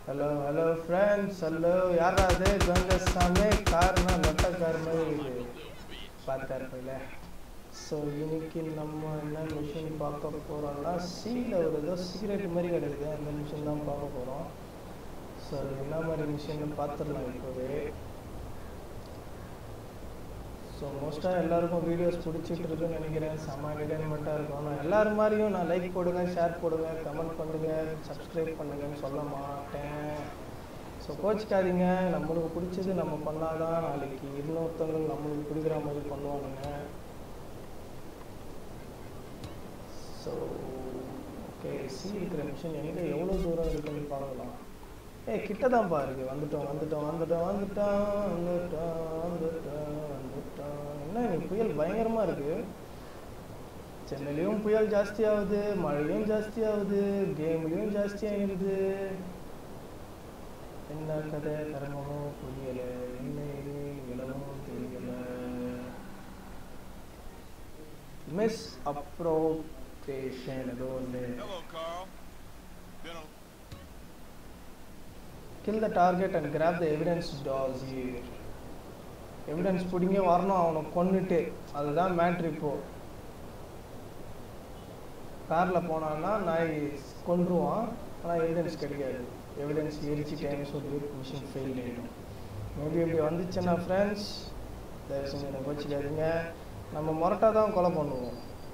Hello hello friends hello யாரா அது கங்கசாமி Karnaugh நொட்ட car மாதிரி இது பார்த்தாரு போயில ஸோ இன்னைக்கு நம்ம என்ன மிஷின் பார்க்க போகிறோம்னா சீல ஒரு ஏதோ சிகரெட் மாதிரி கிடைக்குது அந்த மிஷின் தான் பார்க்க போகிறோம் ஸோ என்ன மாதிரி மிஷின் பார்த்துடலாம் இப்போவே ஸோ மோஸ்ட்டாக எல்லாருக்கும் வீடியோஸ் பிடிச்சிட்டு இருக்குன்னு நினைக்கிறேன் செம்ம என்டர்டைன்மெண்ட்டாக இருக்கும் நான் எல்லாரும் மாதிரியும் நான் லைக் போடுங்க ஷேர் போடுங்க கமெண்ட் பண்ணுங்க சப்ஸ்கிரைப் பண்ணுங்கன்னு சொல்ல மாட்டேன் ஸோ கோச்சிக்காதீங்க நம்மளுக்கு பிடிச்சது நம்ம பண்ணாதான் நாளைக்கு இன்னொருத்தவங்க நம்மளுக்கு பிடிக்கிற மாதிரி பண்ணுவானுங்க ஸோ ஓகே சி இருக்கிற மிஷின் எங்கே எவ்வளோ தூரம் இருக்குன்னு பார்க்கலாம் ஏ கிட்ட தான் பாருங்க வந்துட்டோம் வந்துட்டோம் வந்துட்டோம் வந்துட்டோம் வந்துட்டோம் வந்துட்டோம் வந்துட்டோம் என்ன இன்னைக்கு புயல் பயங்கரமாக இருக்கு சென்னையிலையும் புயல் ஜாஸ்தி ஆகுது மழையும் ஜாஸ்தி ஆகுது கேம்லேயும் ஜாஸ்தி ஆகிடுது என்ன கதை கர்மமும் புரியலை என்ன இது இளவும் தெரியல மிஸ் அப்ரோப்ரேஷன் ஏதோ ஒன்று Hello, Carl. Been a kill the target and grab the evidence dossier evidence பிடிங்க வரணும் அவனை கொன்னுட்டு அதுதான் மேட்ரு இப்போ காரில் போனான்னா நாய் கொன்றுவான் ஆனால் எவிடன்ஸ் கிடைக்காது எவிடன்ஸ் எரிச்சிட்டேன்னு சொல்லி மிஷின் ஃபெயில் ஆகிடும் மேபி இப்படி வந்துச்சுன்னா ஃப்ரெண்ட்ஸ் தயவு செஞ்சு என்னை வச்சுக்காதீங்க நம்ம மொரட்டா தான் கொலை பண்ணுவோம்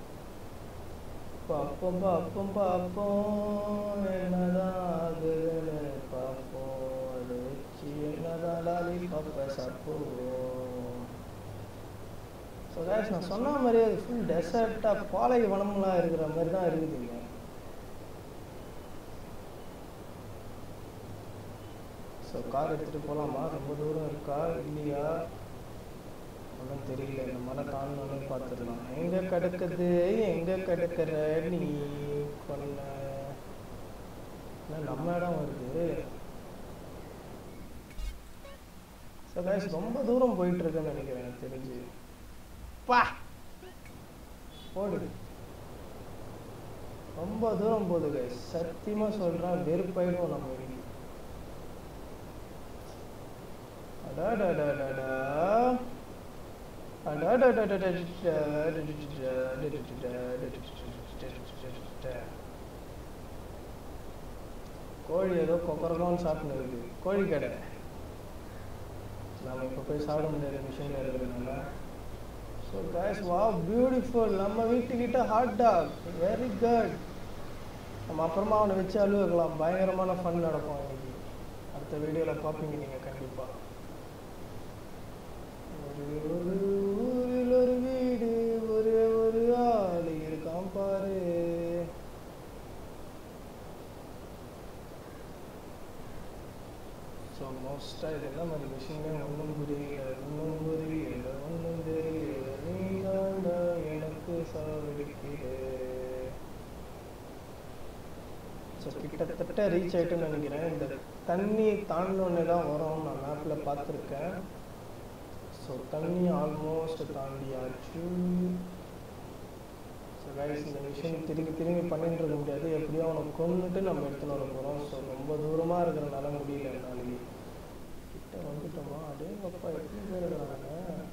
பாப்போம் பாப்போம் பாப்போம் என்னதான் ஆகுதுன்னு பார்ப்போம் அதை வச்சு என்னதான் லாலி பாப்ப சாப்பிடுவோம் ஸோ guys நான் சொன்ன மாதிரி அது ஃபுல் டெசர்ட்டாக பாலை வனம்லாம் இருக்கிற மாதிரி தான் இருக்குதுங்க ஸோ கார் எடுத்துகிட்டு போகலாமா ரொம்ப தூரம் இருக்கா இல்லையா ஒன்றும் தெரியல இந்த மலை தாண்டணும்னு பார்த்துடலாம் எங்கே கிடக்குது எங்கே கிடக்குற நீ கொன்ன என்ன நம்ம இடம் வருது ஸோ கைஸ் ரொம்ப தூரம் போயிட்டு இருக்குன்னு நினைக்கிறேன் எனக்கு தெரிஞ்சு பா போடு ரொம்ப தூரம் போகுது கைஸ் சத்தியமா சொல்றேன் வெறுப்பாயிடுவோம் நம்ம இன்னைக்கு அடாடாடாடாடா கோழி ஏதோ கொக்கரகோன்னு சாப்பிட்டு இருக்கு கோழி கடை நம்ம இப்போ போய் சாப்பிட முடியாத மிஷினில் இருக்கிறதுனால ஸோ கைஸ் வா பியூட்டிஃபுல் நம்ம வீட்டுக்கிட்ட ஹாட் டாக் வெரி குட் நம்ம அப்புறமா அவனை வச்சு அழுவக்கலாம் பயங்கரமான ஃபன் நடக்கும் இன்னைக்கு அடுத்த வீடியோவில் பார்ப்பீங்க நீங்கள் கண்டிப்பாக ஒரு ஒரு ஊரில் ஒரு வீடு ஒரே ஒரு ஆள் இருக்கான் பாரு ஸோ மோஸ்ட்டாக இது என்ன மாதிரி மிஷினே ஒன்றும் புரியல ஒன்றும் புரியல ஒன்றும் தெரியல நீ தாண்டா எனக்கு சாவடிக்கிற ஸோ கிட்டத்தட்ட ரீச் ஆயிட்டுன்னு நினைக்கிறேன் இந்த தண்ணி தாண்டினோடனே தான் வரும் நான் மேப்பில் பார்த்துருக்கேன் ஸோ தண்ணி ஆல்மோஸ்ட் தாண்டியாச்சு ஸோ கைஸ் இந்த விஷயம் திரும்பி திரும்பி பண்ணிட்டு இருக்க முடியாது எப்படியோ அவனை கொண்டுட்டு நம்ம எடுத்துன்னு வர போகிறோம் ஸோ ரொம்ப தூரமாக இருக்கிறனால முடியல நாளைக்கு கிட்ட வந்துட்டோமா அதே அப்பா எப்படி பேர் இருக்கிறாங்க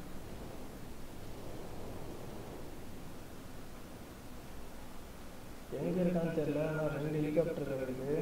எங்கே இருக்கான்னு தெரியல ஆனால் ரெண்டு ஹெலிகாப்டர் இருக்குது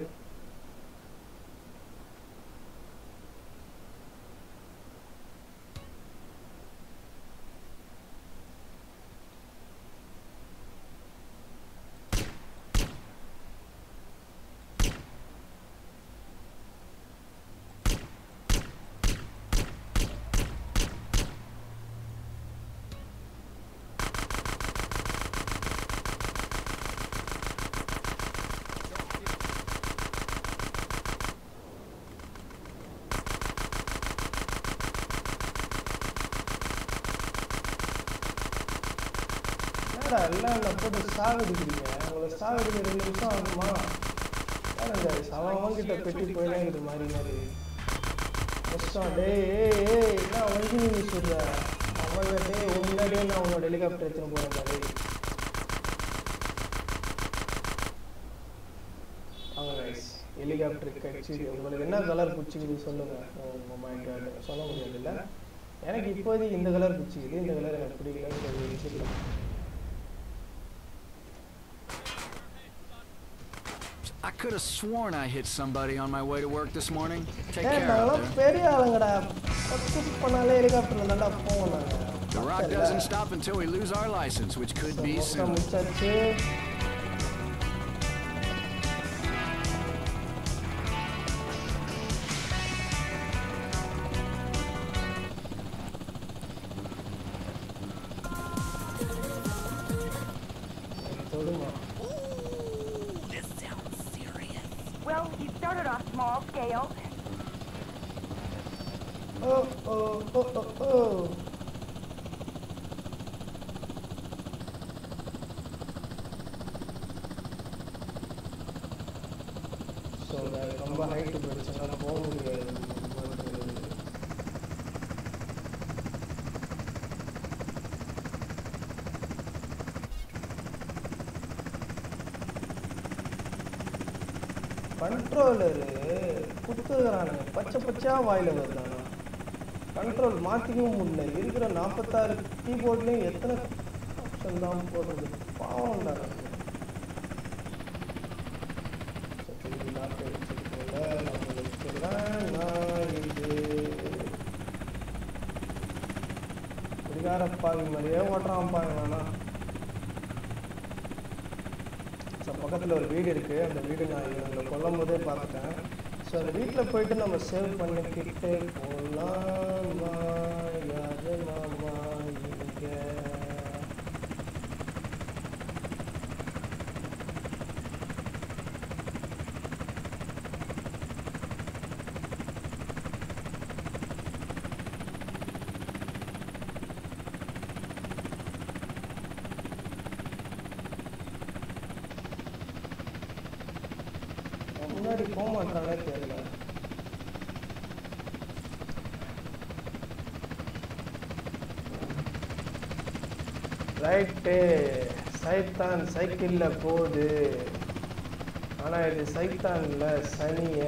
என்னடா எல்லாம் என்ன போட்டு சாகடிக்கிறீங்க உங்களை சாகடிக்க ரெண்டு நிமிஷம் ஆகுமா பாருங்க அவன் அவன்கிட்ட பெட்டி போயினே இருக்குது மாதிரி மாதிரி கஷ்டம் டேய் ஏய் ஏய் என்ன வண்டி நீ சொல்ற அவன் டேய் உன் முன்னாடியே நான் உன்னோட ஹெலிகாப்டர் எடுத்துன்னு போறேன் மாதிரி வாங்க guys. ஹெலிகாப்டர் கட்சிது உங்களுக்கு என்ன கலர் பிடிச்சிக்குது சொல்லுங்கள் உங்கள் மைண்ட் கார்டு சொல்ல முடியாதுல்ல எனக்கு இப்போதைக்கு இந்த கலர் பிடிச்சிக்குது இந்த கலர் எனக்கு பிடிக்கலன்னு வச்சுக்கலாம் I could have sworn I hit somebody on my way to work this morning. Take ஏய் care out நாங்களாம் there. பெரிய ஆளுங்கடா பத்து பண்ணாலே ஹெலிகாப்டர்ல தான்டா போவோம் The rock நாங்கள் doesn't stop until we lose our license, which could be மொத்தம் soon. முடிச்சாச்சு தொடுமா This sounds serious. Well, he started off small scale. ஓ ஓ ஓ ஓ ஓ ஸோ ரொம்ப ஹைட்டு போயிடுச்சுன்னா போக முடியாது கண்ட்ரோலரு குத்துக்கிறானுங்க பச்சை பச்சையா வாயில வருதானா கண்ட்ரோல் மாற்றிக்கவும் முடியல இருக்கிற நாற்பத்தாறு கீபோர்ட்லேயும் எத்தனை ஆப்ஷன் தான் போடுறது பாவம் தான் குடிகாரப்பாவி மாதிரியே ஓட்டுறான் பாருங்க வேணா ஸோ பக்கத்தில் ஒரு வீடு இருக்குது அந்த வீடு நான் இவங்களை கொல்லும் போதே பார்த்துட்டேன் ஸோ அந்த வீட்டில் போயிட்டு நம்ம சேவ் பண்ணிக்கிட்டு போகலாமா யாரு மாமா இங்கே முன்னாடி போக மாட்டானே தெரியல ரைட்டு சைத்தான் சைக்கிள்ல போகுது ஆனா இது சைத்தான் இல்ல சனிய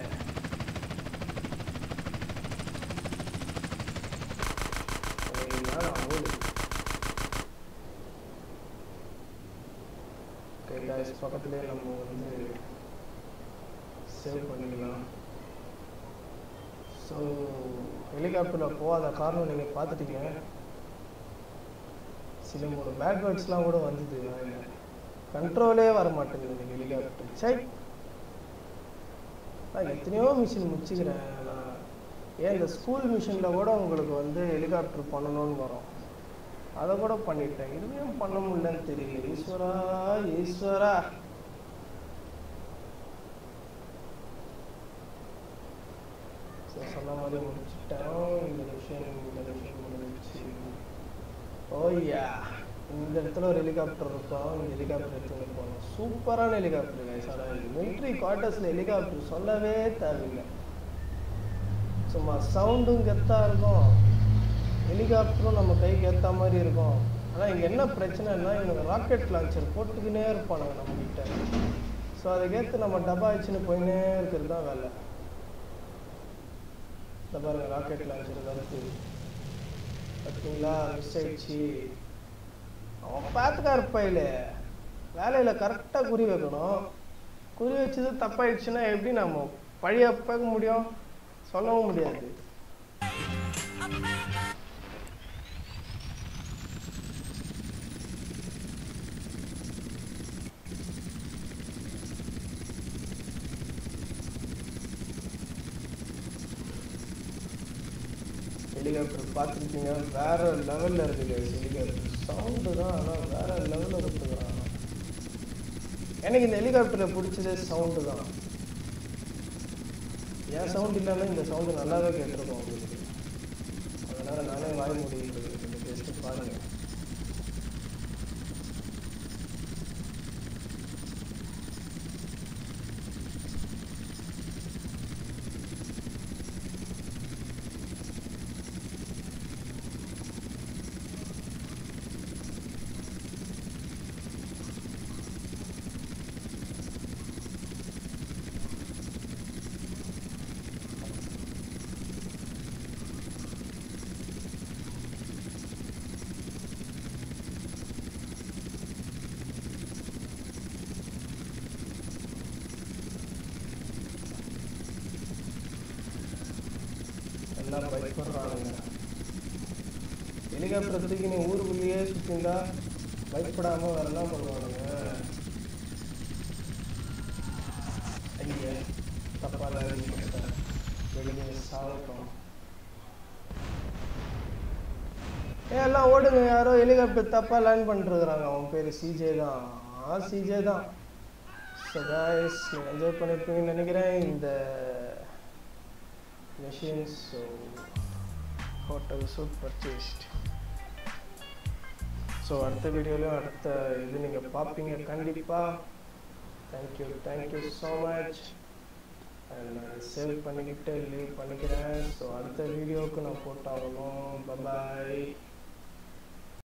பக்கத்துலேயே நம்ம வந்து சேவ் பண்ணிக்கலாம் ஸோ ஹெலிகாப்டரில் போகாத காரணம் நீங்கள் பார்த்துட்டீங்க சில மூணு பேட் வேர்ட்ஸ்லாம் கூட வந்தது கண்ட்ரோலே வர மாட்டேங்குது இந்த ஹெலிகாப்டர் சை நான் எத்தனையோ மிஷின் முடிச்சுக்கிறேன் நான் ஏன் இந்த ஸ்கூல் மிஷினில் கூட உங்களுக்கு வந்து ஹெலிகாப்டர் பண்ணணும்னு வரும் அதை கூட பண்ணிட்டேன் இதுவும் பண்ண முடியலன்னு தெரியல ஈஸ்வரா ஈஸ்வரா ஸோ சொன்ன மாதிரி முடிச்சுட்டோம் இந்த விஷயம் இந்த விஷயம் முடிஞ்சிச்சு ஓய்யா இந்த இடத்துல ஒரு ஹெலிகாப்டர் இருக்கும் இந்த ஹெலிகாப்டர் எடுத்துகிட்டு போகணும் சூப்பரான ஹெலிகாப்டர் கைஸ் ஆனால் மிலிட்ரி குவார்ட்டர்ஸில் ஹெலிகாப்டர் சொல்லவே தேவையில்லை சும்மா சவுண்டும் கெத்தாக இருக்கும் ஹெலிகாப்டரும் நம்ம கைக்கு ஏற்ற மாதிரி இருக்கும் ஆனால் இங்கே என்ன பிரச்சனைனா இவங்க ராக்கெட் லான்ச்சர் போட்டுக்கினே இருப்பானுங்க நம்மகிட்ட ஸோ அதுக்கேற்று நம்ம டப்பா வச்சுன்னு போயினே இருக்கிறது தான் வேலை இந்த பாருங்க ராக்கெட் லான்ச்சர் வருது பார்த்தீங்களா மிஸ் ஆயிடுச்சு அவன் பார்த்துக்காரு பையில வேலையில் கரெக்டாக குறி வைக்கணும் குறி வச்சது தப்பாயிடுச்சுன்னா எப்படி நம்ம பழைய பார்க்க முடியும் சொல்லவும் முடியாது ஹெலிகாப்டர் பார்த்துருக்கீங்க வேற லெவலில் இருக்குது ஹெலிகாப்டர் சவுண்டு தான் ஆனால் வேற லெவலில் கொடுத்துக்கிறான் எனக்கு இந்த ஹெலிகாப்டரை பிடிச்சதே சவுண்டு தான் என் சவுண்ட் இல்லாமல் இந்த சவுண்டு நல்லாவே கேட்டிருக்கோம் உங்களுக்கு அதனால் நானே வாய் முடியுது இந்த டெஸ்ட்டு பாருங்கள் எல்லாம் பயப்படுறானுங்க ஹெலிகாப்டர் தூக்கி நீ ஊருக்குள்ளேயே சுற்றிருந்தா பயப்படாம வேற என்ன பண்ணுவானுங்க ஐயா தப்பாக வெளியே சாகட்டும் ஏ எல்லாம் ஓடுங்க யாரோ ஹெலிகாப்டர் தப்பா லேண்ட் பண்ணிருக்கிறாங்க அவன் பேர் சிஜே தான் ஆ சிஜே தான் ஸோ காய்ஸ் நீங்கள் என்ஜாய் பண்ணியிருப்பீங்கன்னு நினைக்கிறேன் இந்த machines so hotel suite purchased so அடுத்த வீடியோலையும் அடுத்த இது நீங்கள் பார்ப்பீங்க கண்டிப்பாக தேங்க்யூ தேங்க்யூ ஸோ மச் நான் சேவ் பண்ணிக்கிட்டு லீவ் பண்ணிக்கிறேன் ஸோ அடுத்த வீடியோவுக்கு நான் போட்டாகணும் பபாய்